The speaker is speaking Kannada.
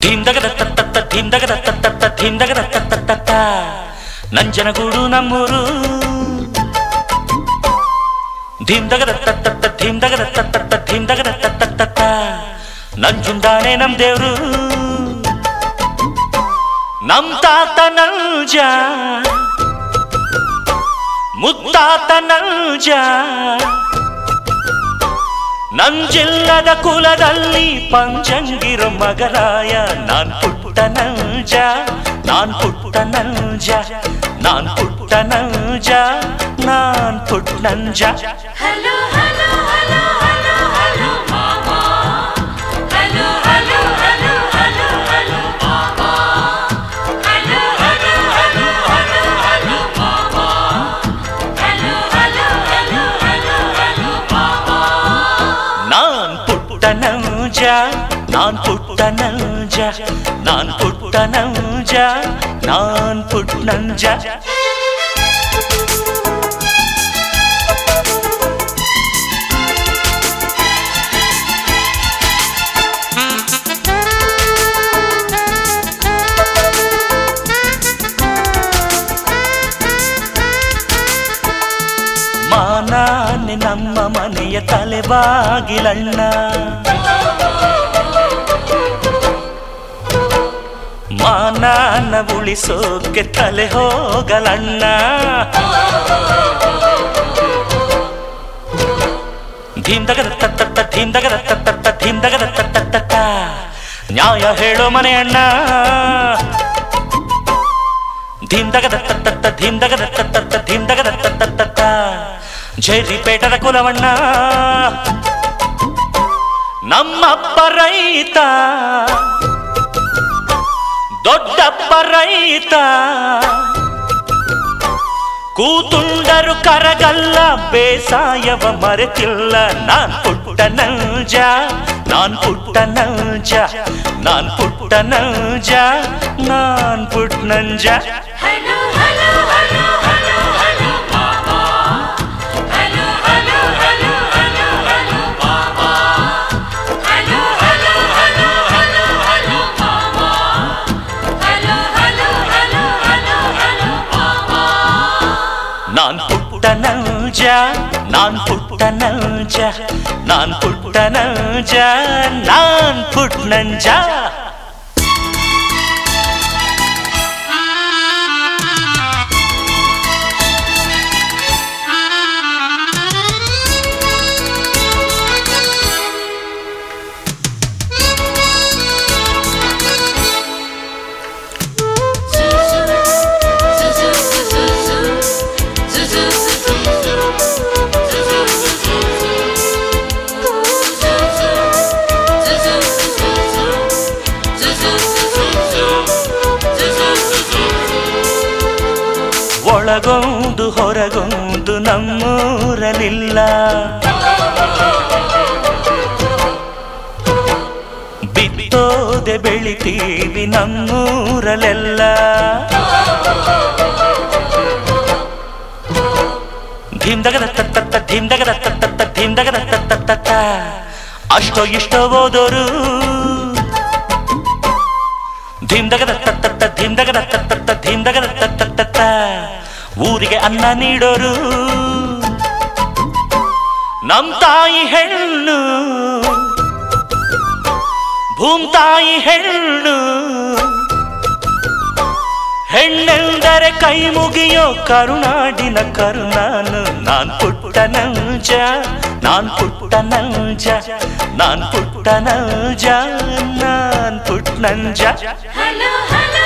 ಧೀಮ್ ದಗದ ತತ್ತ ಧೀಮ್ ದಗದ ತತ್ತ ಧೀಮ್ ದಗದ ತತ್ತ ನಂಜನಗೂಡು ನಮ್ಮೂರು ಧೀಮ್ ದಗದ ತತ್ತ ಧೀಮ್ ದಗದ ತತ್ತ ಧೀಮ್ ದಗದ ತತ್ತ ನಂಜುಂಡಾನೆ ನಮ್ ದೇವ್ರು ನಮ್ ತಾತ ನಂಜ ಮುತ್ತಾತ ನಂಜ ನಂಜಿಲ್ಲದ ಕುಲದಲ್ಲಿ ಪಂಚಂಗಿರೋ ಮಗರಾಯ ನಾನ್ ಪುಟ್ಟ ನಂಜ ನಾನ್ ಪುಟ್ಟ ನಂಜ ನಾನ್ ಪುಟ್ಟ ನಂಜ ನಾನ್ ಪುಟ್ಟ ನಂಜ Hello, hello, hello, hello, hello, mama. Hello, hello, hello, hello, hello, mama. Hello, hello, hello, hello, hello, mama. Hello, hello, hello, hello, hello, mama. ನಾನ್ ಪುಟ್ಟ ನಂಜ ನಾನ್ ಪುಟ್ಟ ನಂಜ ನಾನ್ ಪುಟ್ಟ ನಂಜ ನಾನ್ ಪುಟ್ಟ ನಂಜ ಮಾನಾನೆ ನಮ್ಮ ಮನೆಯ ತಲೆಬಾಗಿಲಣ್ಣ ಮಾನಾನ ಉಳಿಸೋಕೆ ತಲೆ ಹೋಗಲಣ್ಣ ಧೀಮ್ ದಗದ ತತ್ತ ಧೀಮ್ ದಗದ ತತ್ತ ಧೀಮ್ ದಗದ ತತ್ತ ನ್ಯಾಯ ಹೇಳೋ ಮನೆ ಅಣ್ಣ ಧೀಮ್ ದಗದ ತತ್ತ ಧೀಮ್ ದಗದ ತತ್ತ ಧೀಮ್ ದಗದ ತತ್ತ ಜೈರಿಪೇಟದ ಕುಲವಣ್ಣ ನಮ್ಮಪ್ಪ ರೈತ ದೊಡ್ಡಪ್ಪ ರೈತ ಕೂತುಂಡರು ಕರಗಲ್ಲ ಬೇಸಾಯವ ಮರೆತಿಲ್ಲ ನಾನ್ ಪುಟ್ಟ ನಂಜ ನಾನ್ ಪುಟ್ಟ ನಂಜ ನಾನ್ ಪುಟ್ಟ ನಂಜ ನಾನ್ ಪುಟ್ಟ ನಂಜ Hello, hello, hello, hello, hello, mama. Hello, hello, hello, hello, hello, mama. Hello, hello, hello, hello, hello, mama. Hello, hello, hello, hello, hello, mama. ನಾನ್ ಪುಟ್ಟ ನಂಜ ನಾನ್ ಪುಟ್ಟ ನಂಜ ನಾನ್ ಪುಟ್ಟ ನಂಜ ನಾನ್ ಪುಟ್ಟ ನಂಜ ಒಳಗೊಂದು ಹೊರಗೊಂದು ನಮ್ಮೂರಲಿಲ್ಲ ಬಿತ್ತೋದೆ ಬೆಳಿತೀವಿ ನಮ್ಮೂರಲೆಲ್ಲ ಧೀಮ್ ದಗದ ತತ್ತ ಧೀಮ್ ದಗದ ತತ್ತ ಧೀಮ್ ದಗದ ತತ್ತ ಅಷ್ಟೋ ಇಷ್ಟೋ ಓದೋರು ಧೀಮ್ ದಗದ ತತ್ತ ಧೀಮ್ ದಗದ ತತ್ತ ಧೀಮ್ ದಗದ ತತ್ತ ಊರಿಗೆ ಅನ್ನ ನೀಡೋರು ನಮ್ ತಾಯಿ ಹೆಣ್ಣು ಭೂಮ್ ತಾಯಿ ಹೆಣ್ಣು ಹೆಣ್ಣೆಂದರೆ ಕೈ ಮುಗಿಯೋ ಕರುನಾಡಿನ ಕರುನಾನು ನಾನ್ ಪುಟ್ಟ ನಂಜ ನಾನ್ ಪುಟ್ಟ ನಂಜ ನಾನ್ ಪುಟ್ಟ ನಂಜ ನಾನ್ ಪುಟ್ಟ ನಂಜ Hello, hello,